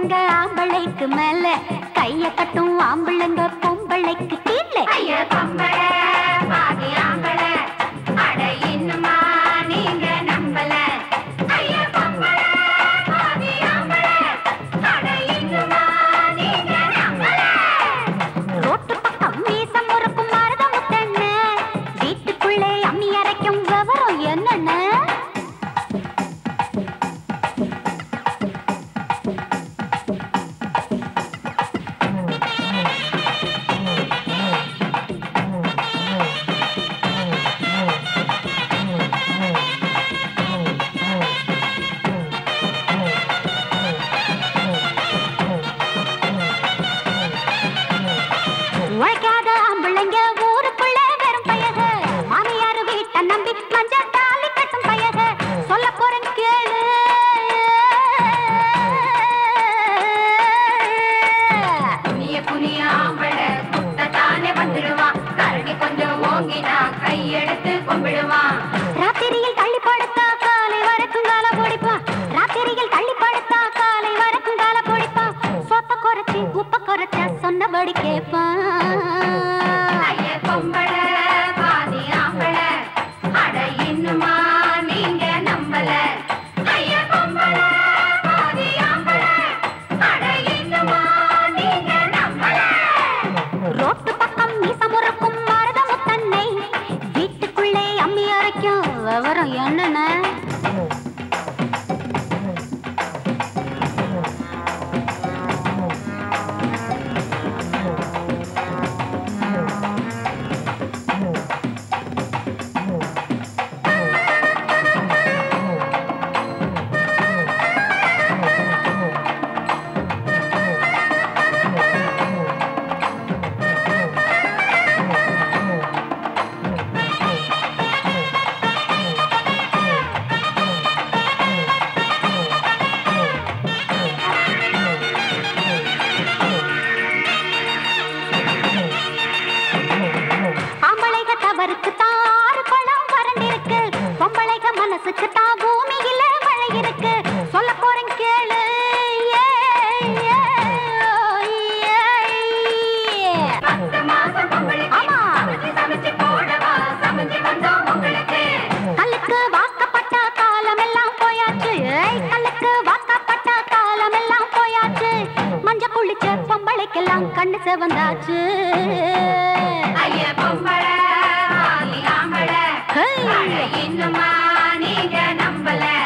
பொம்பளைங்க ஆம்பளைக்கு மேல கைய கட்டும் ஆம்பளைங்க பொம்பளைக்கு கீழே ஐய பொம்பளை பாதி ஆம்பளை அட இன்னுமா நீங்க நம்பல ஐய பொம்பளை பாதி ஆம்பளை அட இன்னுமா நீங்க நம்பல ரோட்டு பக்கம் மீசம் முறுக்கும் மருதம் முத்தண்ண வீட்டுக்குள்ளே அம்மி அரைக்கும் விவரம் என்னென்ன உழைக்காத ஆம்பளைங்க ஊருக்குள்ள வெறும் பயக மாமியார் வீட்டை நம்பி மஞ்சள் தாலி கட்டும் பயக சொல்ல போறேன் கேளு புனிய புனிய ஆம்பளை குட்டத்தானே வந்துடுவான் கரடி கொஞ்சம் ஓங்கினா கையெடுத்து கும்பிடுவான் ராத்திரியில் தள்ளி படுத்தா காலை வரைக்கும் கால பிடிப்பா ராத்திரியில் தள்ளி படுத்தா காலை வரைக்கும் கால பிடிப்பா சொத்த குறைச்சி உப்ப குறைச்ச சொன்னபடி கேட்பான் ஐய பொம்பளை பாதி ஆம்பளை அட இன்னுமா நீங்க நம்பல ஐய பொம்பளை பாதி ஆம்பளை அட இன்னுமா நீங்க நம்பல ரோட்டு பக்கம் மீசமுறுக்கும் மருதமு தன்னை வீட்டுக்குள்ளே அம்மி அரைக்கும் விவரம் என்னென்ன ஆம்பளைக தவறுக்கு தான் ஆறு குளம் வறண்டிருக்கு பொம்பளைக மனசுக்கு தான் பூமியில மழை இருக்கு சொல்ல போறேன் கேளு ஏ, ஏ, ஓ, ஏ, ஏ. பத்து மாசம் பொங்கலுக்கு ஆமா. சமைச்சு சமைச்சு போடவா சமைச்சு வந்தோம் உங்களுக்கு கல்லுக்கு வாக்கப்பட்ட காலமெல்லாம் போயாச்சு ஏய், கல்லுக்கு வாக்கப்பட்ட காலமெல்லாம் போயாச்சு மஞ்ச குளிச்ச பொம்பளைக்கெல்லாம் கண்ணு செவந்தாச்சு ஐய பொம்பளை பாதி ஆம்பளை ஹே. அட இன்னுமா நீங்க நம்பல